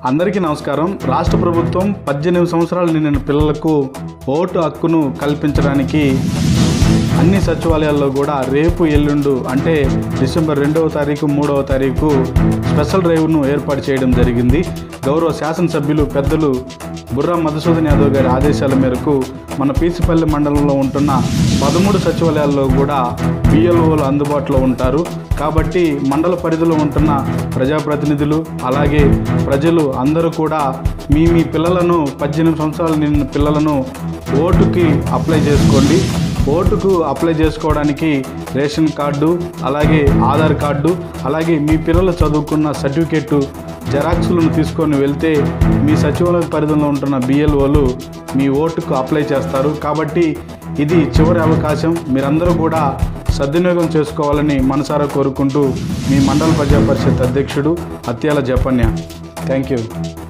అందరికీ నమస్కారం రాష్ట్ర ప్రభుత్వం పద్దెనిమిది సంవత్సరాలు నిండిన పిల్లలకు ఓటు హక్కును కల్పించడానికి అన్ని సచివాలయాల్లో కూడా రేపు ఎల్లుండు అంటే డిసెంబర్ రెండవ తారీఖు మూడవ తారీఖు స్పెషల్ డ్రైవ్ను ఏర్పాటు చేయడం జరిగింది గౌరవ శాసనసభ్యులు పెద్దలు బుర్రా మధుసూదన్ యాదవ్ గారి ఆదేశాల మేరకు మన పీసిపల్లి మండలంలో ఉంటున్న పదమూడు సచివాలయాల్లో కూడా బిఎల్ఓలు అందుబాటులో ఉంటారు కాబట్టి మండల పరిధిలో ఉంటున్న ప్రజాప్రతినిధులు అలాగే ప్రజలు అందరూ కూడా మీ మీ పిల్లలను పద్దెనిమిది సంవత్సరాలు నిండిన పిల్లలను ఓటుకి అప్లై చేసుకోండి ఓటుకు అప్లై చేసుకోవడానికి రేషన్ కార్డు అలాగే ఆధార్ కార్డు అలాగే మీ పిల్లలు చదువుకున్న సర్టిఫికేట్ జెరాక్స్లను తీసుకొని వెళ్తే మీ సచివాలయ పరిధిలో ఉంటున్న బిఎల్ఓలు మీ ఓటుకు అప్లై చేస్తారు కాబట్టి ఇది చివరి అవకాశం మీరందరూ కూడా సద్వినియోగం చేసుకోవాలని మనసారా కోరుకుంటూ మీ మండల ప్రజా పరిషత్ అధ్యక్షుడు అత్యాల జపన్య థ్యాంక్ యూ